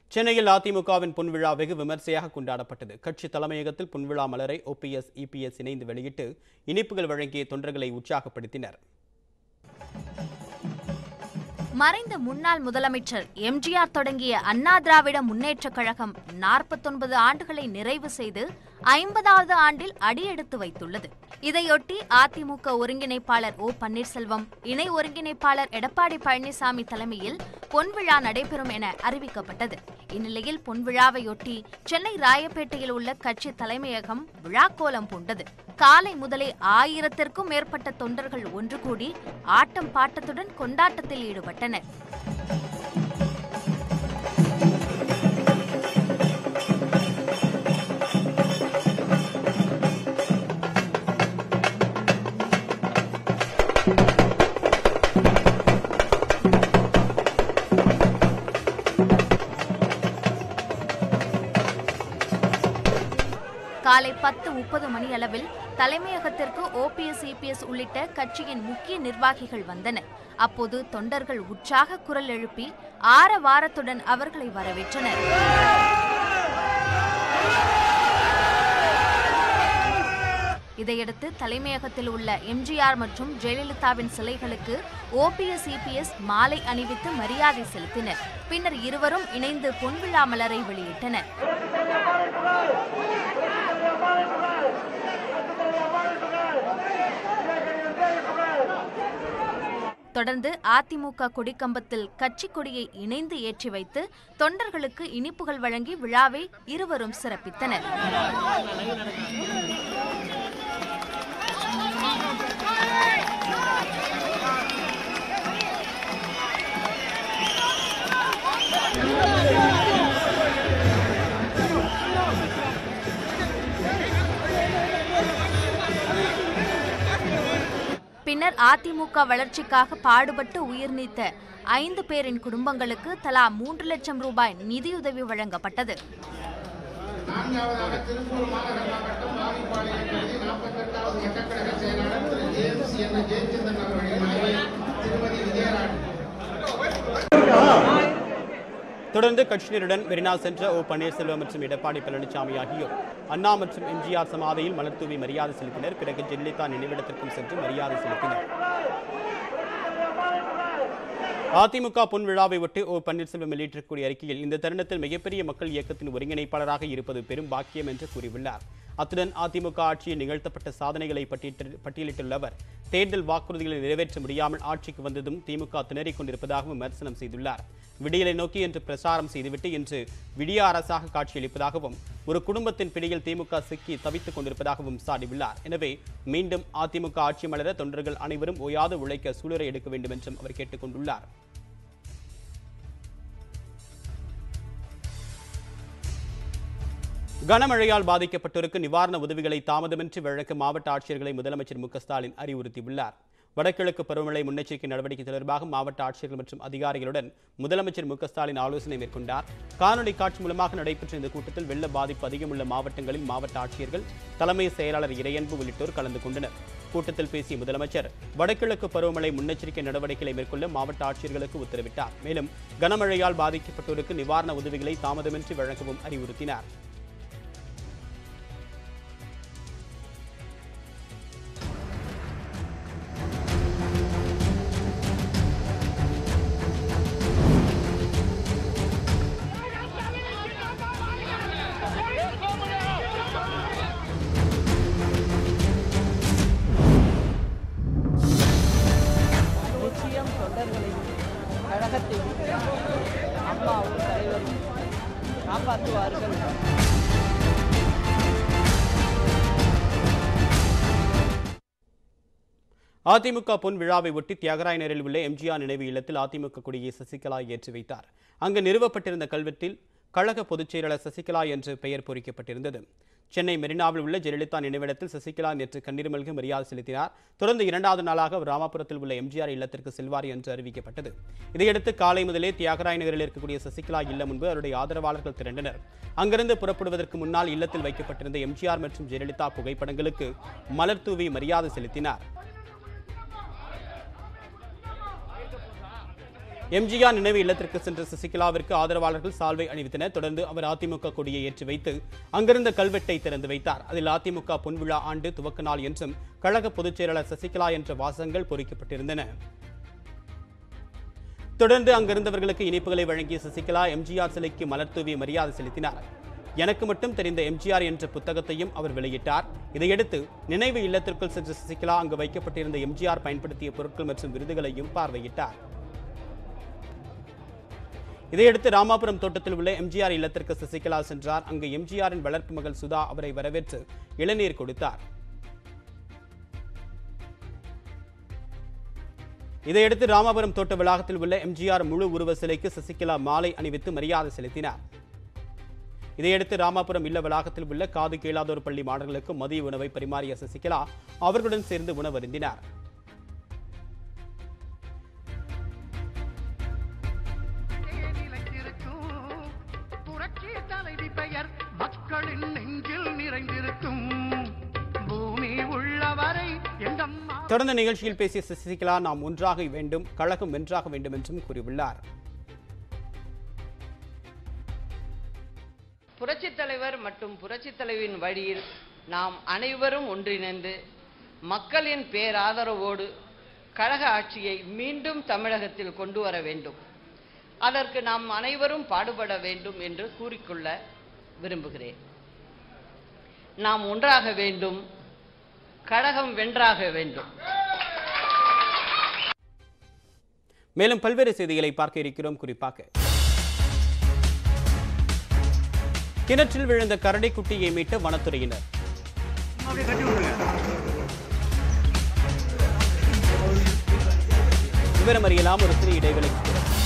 சென்னையில் அதிமுகவின் பொன்விழா வெகு விமர்சையாக கொண்டாடப்பட்டது கட்சி தலைமையகத்தில் பொன்விழா மலரை ஓபிஎஸ் இபிஎஸ் இணைந்து வெளியிட்டு இனிப்புகள் வழங்கிய தொண்டர்களை உற்சாகப்படுத்தினர் மறைந்த முன்னாள் முதலமைச்சர் எம்ஜிஆர் தொடங்கிய அண்ணா திராவிட முன்னேற்றக் கழகம் நாற்பத்தொன்பது ஆண்டுகளை நிறைவு செய்து ஐம்பதாவது ஆண்டில் அடியெடுத்து வைத்துள்ளது இதையொட்டி அதிமுக ஒருங்கிணைப்பாளர் ஓ பன்னீர்செல்வம் இணை ஒருங்கிணைப்பாளர் எடப்பாடி பழனிசாமி தலைமையில் பொன்விழா நடைபெறும் என அறிவிக்கப்பட்டது இந்நிலையில் பொன்விழாவையொட்டி சென்னை ராயப்பேட்டையில் உள்ள கட்சி தலைமையகம் விழாக்கோலம் பூண்டது காலை முதலே ஆயிரத்திற்கும் மேற்பட்ட தொண்டர்கள் ஒன்று கூடி ஆட்டம் பாட்டத்துடன் கொண்டாட்டத்தில் ஈடுபட்டனர் காலை பத்து முப்பது மணியளவில் தலைமையகத்திற்கு ஓபிஎஸ் இபிஎஸ் உள்ளிட்ட கட்சியின் முக்கிய நிர்வாகிகள் வந்தனர் அப்போது தொண்டர்கள் உற்சாக குரல் எழுப்பி ஆரவாரத்துடன் அவர்களை வரவேற்றனர் இதையடுத்து தலைமையகத்தில் உள்ள எம்ஜிஆர் மற்றும் ஜெயலலிதாவின் சிலைகளுக்கு ஓபிஎஸ் இபிஎஸ் மாலை அணிவித்து மரியாதை செலுத்தினர் பின்னர் இருவரும் இணைந்து பொன்விழா மலரை வெளியிட்டனர் தொடர்ந்து அதிமுக கொடிக்கம்பத்தில் கட்சி கொடியை இணைந்து ஏற்றி வைத்து தொண்டர்களுக்கு இனிப்புகள் வழங்கி விழாவை இருவரும் சிறப்பித்தனர் பின்னர் அதிமுக வளர்ச்சிக்காக பாடுபட்டு உயிர் நீத்த ஐந்து பேரின் குடும்பங்களுக்கு தலா மூன்று லட்சம் ரூபாய் நிதியுதவி வழங்கப்பட்டது நான்காவதாக திருப்பூர் மாநகர மாவட்டம் வாலிப்பாளையம் பகுதி நாற்பத்தெட்டாவது வட்டக்கழக செயலாளர் திரு ஜேம்ஸ் என் ஜெயச்சந்திரன் அவர்களின் மனைவி திருமதி விஜயராணி தொடர்ந்து கட்சியினருடன் மெரினா சென்ற ஓ பன்னீர்செல்வம் மற்றும் எடப்பாடி பழனிசாமி ஆகியோர் அண்ணா மற்றும் எம்ஜிஆர் சமாதியில் மலர் தூவி மரியாதை செலுத்தினர் பிறகு ஜெயலலிதா நினைவிடத்திற்கும் சென்று மரியாதை செலுத்தினர் அதிமுக பொன் விழாவை ஒட்டி ஓ பன்னீர்செல்வம் வெளியிட்டிருக்கக்கூடிய அறிக்கையில் இந்த தருணத்தில் மிகப்பெரிய மக்கள் இயக்கத்தின் ஒருங்கிணைப்பாளராக இருப்பது பெரும் பாக்கியம் என்று கூறியுள்ளார் அத்துடன் அதிமுக ஆட்சியில் நிகழ்த்தப்பட்ட சாதனைகளை பட்டியலிட்டு- பட்டியலிட்டுள்ள அவர் தேர்தல் வாக்குறுதிகளை நிறைவேற்ற முடியாமல் ஆட்சிக்கு வந்ததும் திமுக திணறிக் கொண்டிருப்பதாகவும் விமர்சனம் செய்துள்ளார் விடியலை நோக்கி என்று பிரசாரம் செய்துவிட்டு இன்று விடிய அரசாக காட்சியளிப்பதாகவும் ஒரு குடும்பத்தின் பிடியில் திமுக சிக்கி தவித்துக் கொண்டிருப்பதாகவும் சாடியுள்ளார் எனவே மீண்டும் அதிமுக ஆட்சி மலர தொண்டர்கள் அனைவரும் ஓயாது உழைக்க சூளுரை எடுக்க வேண்டும் என்றும் அவர் கேட்டுக் கொண்டுள்ளார் கனமழையால் பாதிக்கப்பட்டோருக்கு நிவாரண உதவிகளை தாமதமின்றி வழங்க மாவட்ட ஆட்சியர்களை முதலமைச்சர் மு க ஸ்டாலின் அறிவுறுத்தியுள்ளார் வடகிழக்கு பருவமழை முன்னெச்சரிக்கை நடவடிக்கை தொடர்பாக மாவட்ட ஆட்சியர்கள் மற்றும் அதிகாரிகளுடன் முதலமைச்சர் மு க ஸ்டாலின் ஆலோசனை மேற்கொண்டார் காணொலி காட்சி மூலமாக நடைபெற்ற இந்த கூட்டத்தில் வெள்ள பாதிப்பு அதிகமுள்ள மாவட்டங்களில் மாவட்ட ஆட்சியர்கள் தலைமை செயலாளர் இறையன்பு உள்ளிட்டோர் கலந்து கொண்டனர் கூட்டத்தில் பேசிய முதலமைச்சர் வடகிழக்கு பருவமழை முன்னெச்சரிக்கை நடவடிக்கைகளை மேற்கொள்ள மாவட்ட ஆட்சியர்களுக்கு உத்தரவிட்டார் மேலும் கனமழையால் பாதிக்கப்பட்டோருக்கு நிவாரண உதவிகளை தாமதமின்றி வழங்கவும் அறிவுறுத்தினார் நிச்சயம் தொண்டர்களையும் கழகத்தையும் அம்மாவும் தலைவரும் காப்பாற்றுவார்கள் அதிமுக பொன் விழாவை ஒட்டி தியாகராய நகரில் உள்ள எம்ஜிஆர் நினைவு இல்லத்தில் அதிமுக கொடியை சசிகலா ஏற்றி வைத்தார் அங்கு நிறுவப்பட்டிருந்த கல்வெட்டில் கழக பொதுச் செயலாளர் சசிகலா என்று பெயர் பொறிக்கப்பட்டிருந்தது சென்னை மெரினாவில் உள்ள ஜெயலலிதா நினைவிடத்தில் சசிகலா நேற்று கண்ணீர் மல்க மரியாதை செலுத்தினார் தொடர்ந்து இரண்டாவது நாளாக அவர் ராமாபுரத்தில் உள்ள எம்ஜிஆர் இல்லத்திற்கு செல்வார் என்று அறிவிக்கப்பட்டது இதையடுத்து காலை முதலே தியாகராய நகரில் இருக்கக்கூடிய சசிகலா இல்லம் முன்பு அவருடைய ஆதரவாளர்கள் திரண்டனர் அங்கிருந்து புறப்படுவதற்கு முன்னால் இல்லத்தில் வைக்கப்பட்டிருந்த எம்ஜிஆர் மற்றும் ஜெயலலிதா புகைப்படங்களுக்கு மலர் தூவி மரியாதை செலுத்தினார் எம்ஜிஆர் நினைவு இல்லத்திற்கு சென்ற சசிகலாவிற்கு ஆதரவாளர்கள் சால்வை அணிவித்தனர் தொடர்ந்து அவர் அதிமுக கொடியை ஏற்றி வைத்து அங்கிருந்த கல்வெட்டை திறந்து வைத்தார் அதில் அதிமுக பொன்விழா ஆண்டு துவக்க நாள் என்றும் கழக பொதுச் செயலாளர் சசிகலா என்ற வாசகங்கள் பொறிக்கப்பட்டிருந்தன தொடர்ந்து அங்கிருந்தவர்களுக்கு இனிப்புகளை வழங்கிய சசிகலா எம்ஜிஆர் சிலைக்கு மலர் தூவி மரியாதை செலுத்தினார் எனக்கு மட்டும் தெரிந்த எம்ஜிஆர் என்ற புத்தகத்தையும் அவர் வெளியிட்டார் இதையடுத்து நினைவு இல்லத்திற்குள் சென்ற சசிகலா அங்கு வைக்கப்பட்டிருந்த எம்ஜிஆர் பயன்படுத்திய பொருட்கள் மற்றும் விருதுகளையும் பார்வையிட்டார் இதையடுத்து ராமாபுரம் தோட்டத்தில் உள்ள எம்ஜிஆர் இல்லத்திற்கு சசிகலா சென்றார் அங்கு எம்ஜிஆரின் வளர்ப்பு மகள் சுதா அவரை வரவேற்று இளநீர் கொடுத்தார் இதையடுத்து ராமாபுரம் தோட்ட வளாகத்தில் உள்ள எம்ஜிஆர் முழு உருவ சிலைக்கு சசிகலா மாலை அணிவித்து மரியாதை செலுத்தினார் இதையடுத்து ராமாபுரம் இல்ல வளாகத்தில் உள்ள காது கேளாதோர் பள்ளி மாணவர்களுக்கு மதிய உணவை பரிமாறிய சசிகலா அவர்களுடன் சேர்ந்து உணவருந்தினார் நிலைத்திருக்கும் புரட்சி தலைவி பெயர் மக்களின் நெஞ்சில் நிறைந்திருக்கும் பூமி உள்ளவரை எங்கம்மா தொடர்ந்து நிகழ்ச்சியில் பேசிய சசிகலா நாம் ஒன்றாக வேண்டும் கழகம் வென்றாக வேண்டும் என்றும் கூறியுள்ளார் புரட்சித் தலைவர் மற்றும் புரட்சித் தலைவியின் வழியில் நாம் அனைவரும் ஒன்றிணைந்து மக்களின் பேராதரவோடு கழக ஆட்சியை மீண்டும் தமிழகத்தில் கொண்டு வர வேண்டும் அதற்கு நாம் அனைவரும் பாடுபட வேண்டும் என்று கூறிக்கொள்ள விரும்புகிறேன் நாம் ஒன்றாக வேண்டும் கழகம் வென்றாக வேண்டும் மேலும் பல்வேறு செய்திகளை பார்க்க இருக்கிறோம் குறிப்பாக கிணற்றில் விழுந்த கரடிக்குட்டியை மீட்ட வனத்துறையினர் விவரம் அறியலாம் ஒரு சிறிய இடைவெளிக்கு பிறகு.